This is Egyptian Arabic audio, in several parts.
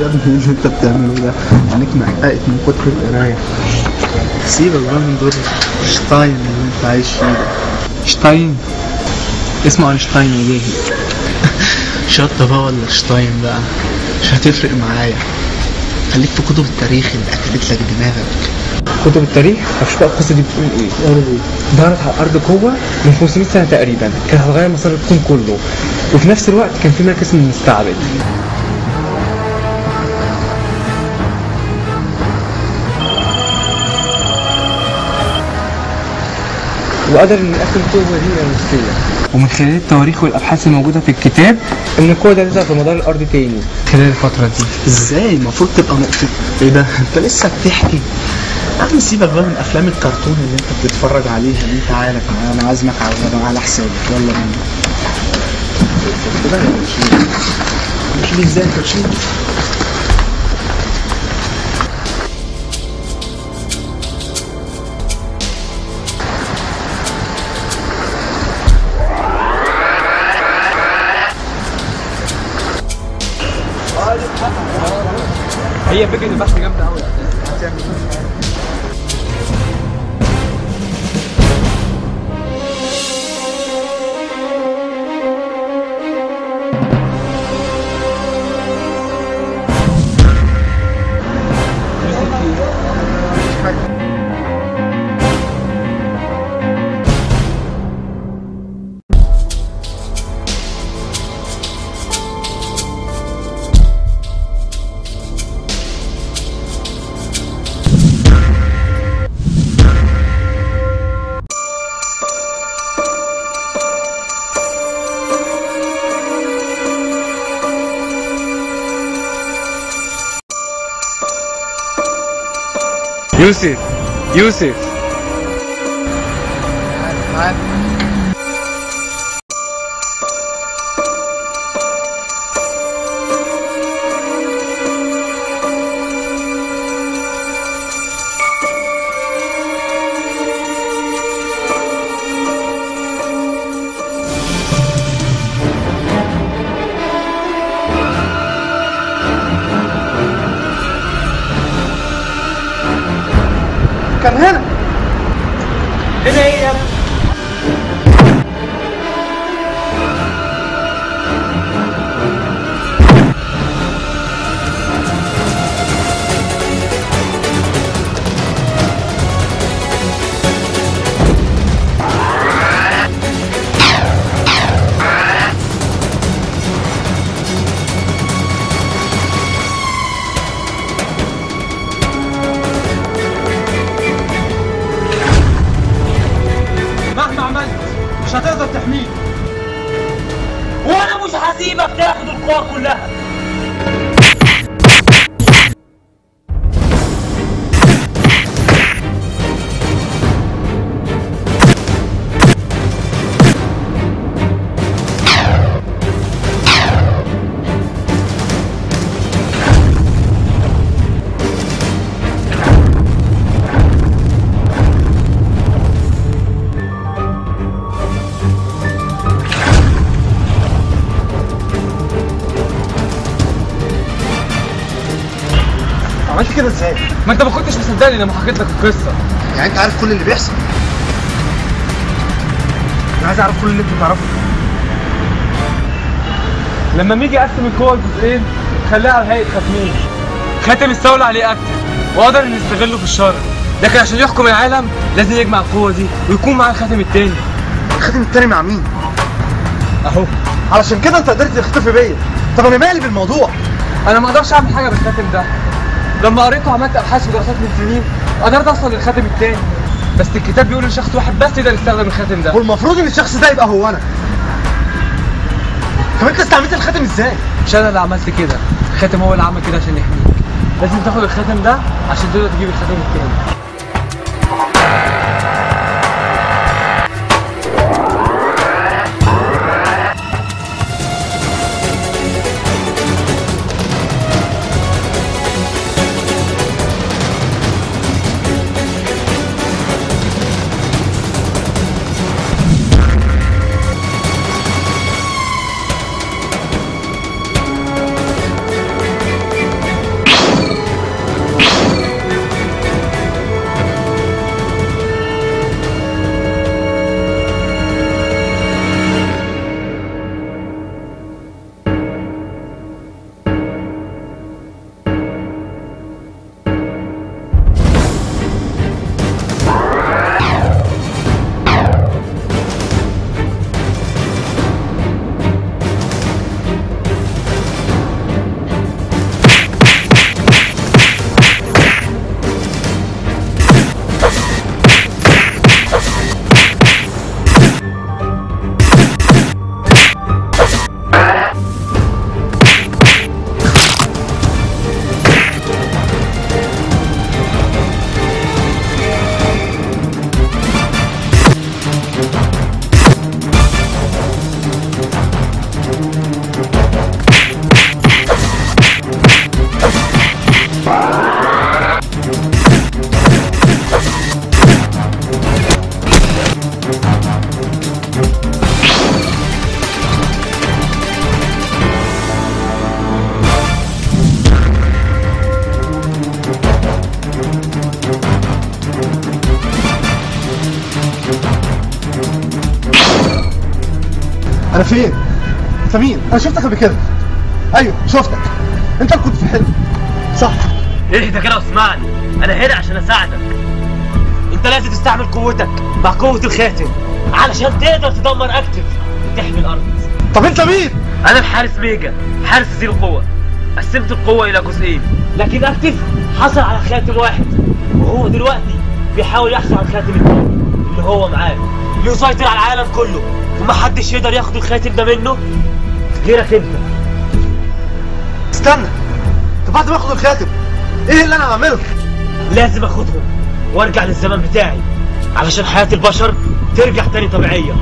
يا ابني ايه اللي انت بتعمله ده عينيك معققت من كتر القرايه سيبك بقى من دور شتاين اللي انت عايش فيه ده شتاين اسمه اينشتاين يا جاهل شطة بقى ولا شتاين بقى مش هتفرق معايا خليك في كتب التاريخ اللي اكلت لك دماغك كتب التاريخ مش بقى القصه دي بتقول ايه؟ ظهرت على الارض قوه من 500 سنه تقريبا كانت هتغير مسار الكون كله وفي نفس الوقت كان في مركز من المستعبد وقدر ان يقسم القوه دي الى نصين ومن خلال التواريخ والابحاث الموجوده في الكتاب ان القوه دي هتظهر في مدار الارض تاني خلال الفتره دي ازاي المفروض تبقى نقطة ايه ده انت لسه بتحكي يا عم سيبك بقى من افلام الكرتون اللي انت بتتفرج عليها دي تعالى تعالى انا عازمك على على حسابك يلا بينا كده يا باشا. مش ليه ازاي انت تشيل هي فكره البحث جامده قوي يوسف يوسف كان هنا هنا ايه يا مهما عملت مش هتقدر تحميه وانا مش هسيبك تاخد القوة كلها عملت كده ازاي؟ ما انت ما كنتش مصدقني لما حكيت لك القصه يعني انت عارف كل اللي بيحصل انا عايز اعرف كل اللي انت تعرفه لما ميجي يقسم القوة لجزئين خليها على هيئة خاتمين خاتم استولى عليه اكتر وقدر ان يستغله في الشر لكن عشان يحكم العالم لازم يجمع القوة دي ويكون معاه الخاتم التاني الخاتم التاني مع مين؟ اهو علشان كده انت قدرت تختفي بيا طب انا مالي بالموضوع انا ما اقدرش اعمل حاجة بالخاتم ده لما قريته وعملت ابحاث ودراسات من سنين قدرت اوصل للخاتم التاني بس الكتاب بيقول ان شخص واحد بس يقدر يستخدم الخاتم ده والمفروض ان الشخص ده يبقى هو انا طب انت استعملت الخاتم ازاي؟ مش انا اللي عملت كده الخاتم هو اللي عمل كده عشان يحميك لازم تاخد الخاتم ده عشان تقدر تجيب الخاتم التاني انا فين انت مين انا شفتك قبل كده ايوه شفتك انت اللي كنت في حلم صح اهدى كده واسمعني انا هنا عشان اساعدك انت لازم تستعمل قوتك مع قوة الخاتم علشان تقدر تدمر اكتف وتحمي الارض طب انت مين انا الحارس ميجا حارس ذي القوة قسمت القوة الى جزئين لكن اكتف حصل على خاتم واحد وهو دلوقتي بيحاول يحصل على الخاتم التاني اللي هو معاه ليسيطر على العالم كله ومحدش يقدر ياخد الخاتم ده منه غيرك انت استنى طب بعد ما اخد الخاتم ايه اللي انا هعمله لازم اخدهم وارجع للزمن بتاعي علشان حياة البشر ترجع تاني طبيعية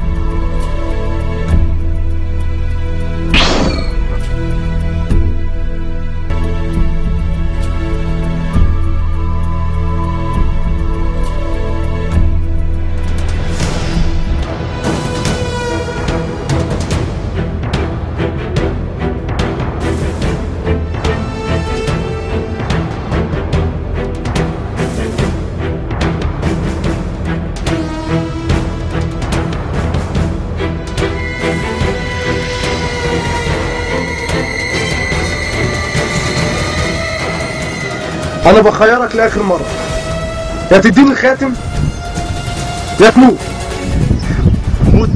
انا بخيرك لاخر مره يا تديني الخاتم يا تموت موت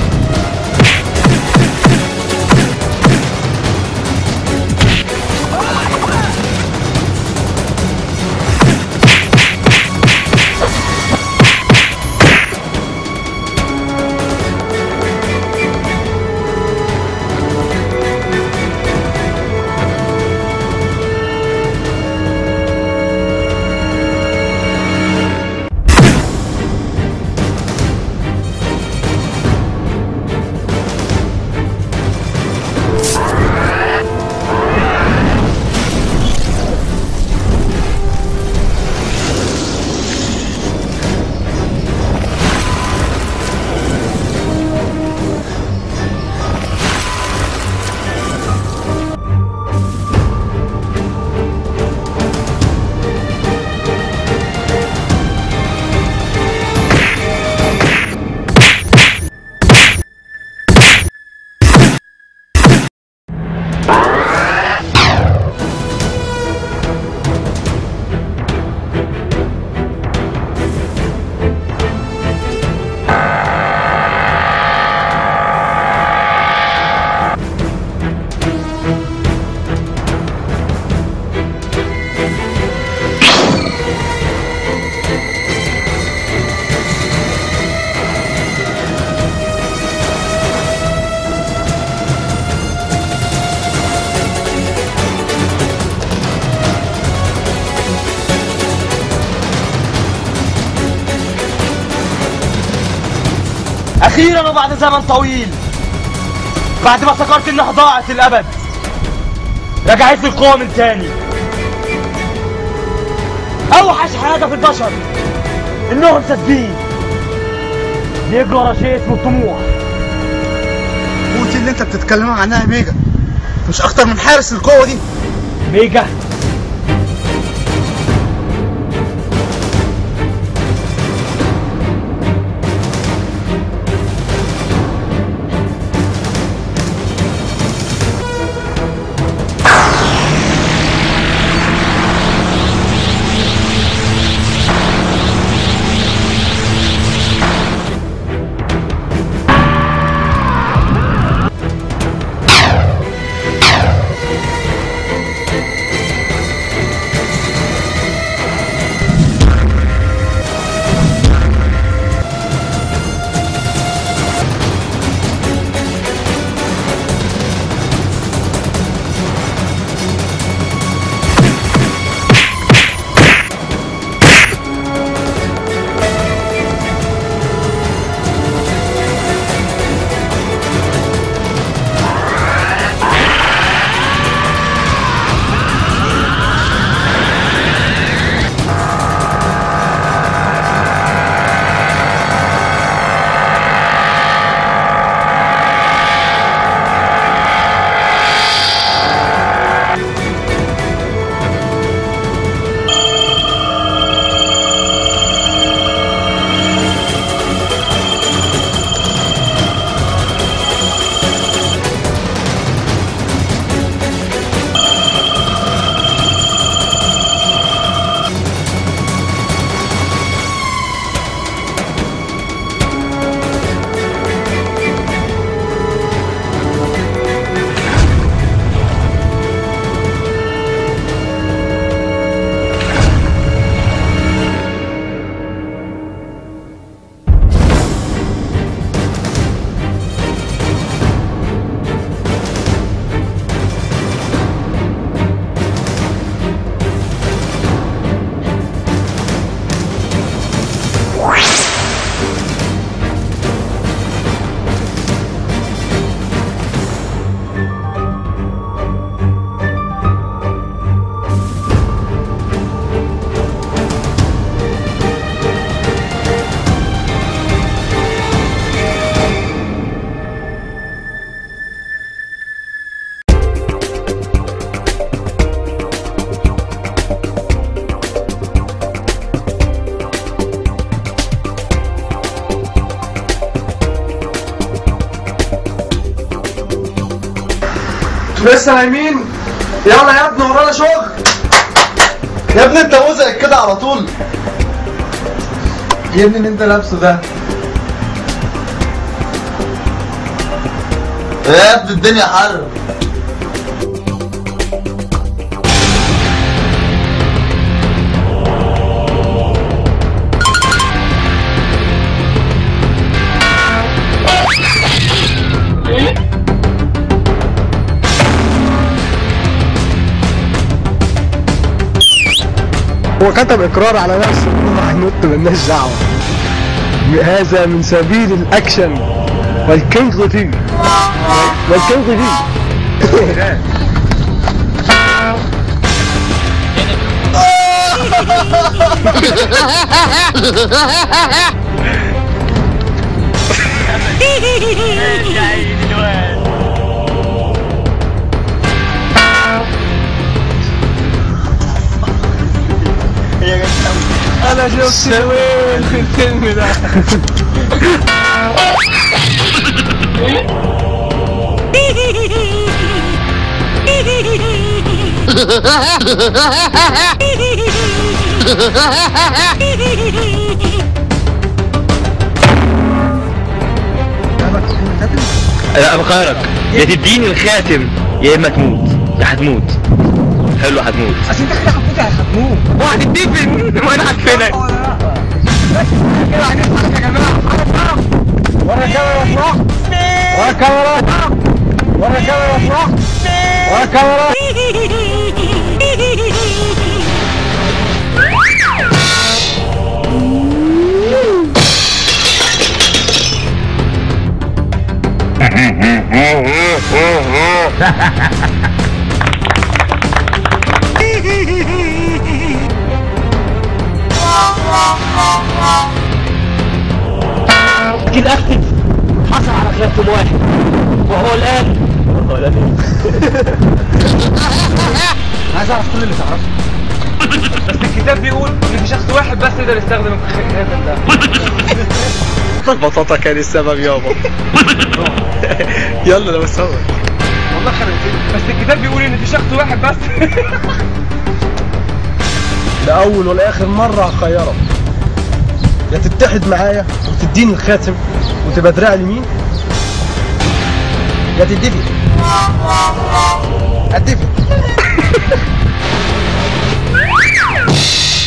اخيرا وبعد زمن طويل بعد ما فكرت انها ضاعت الابد رجعت لي القوة من تاني اوحش حاجة في البشر انهم ساذجين بيجروا ورا شيء اسمه الطموح قوتي اللي انت بتتكلم عنها يا ميجا مش اكتر من حارس القوه دي ميجا لسه نايمين يلا يا ابني ورانا شغل يا ابني انت وزقك كده على طول يا ابني اللي انت لابسه ده يا ابني الدنيا حر هو كتب اقرار على نفسه انه هينط مالناش دعوه هذا من سبيل الاكشن والكينج فيه والكينج فيه يا عيني الواد انا شفت وين في الفيلم ده لا بخيرك يا تديني الخاتم يا اما تموت يا هتموت حلو هتموت عشان انت كده حطيت يا خدموه وهتدفن وانا هدفنك كده هنضحك يا جماعه ورا كاميرا صح ورا كاميرا ورا كاميرا صح ورا كاميرا لكن اكتب حصل على خاتم واحد وهو الان وهو الان عايز اعرف كل اللي تعرفه بس الكتاب بيقول ان في شخص واحد بس يقدر يستخدم الخاتم ده البطاطا كان السبب يابا يلا انا بصور والله خربتني بس الكتاب بيقول ان في شخص واحد بس لأول والآخر مرة هخيرك يا تتحد معايا وتديني الخاتم وتبقى دراع اليمين يا تدفي هتدفي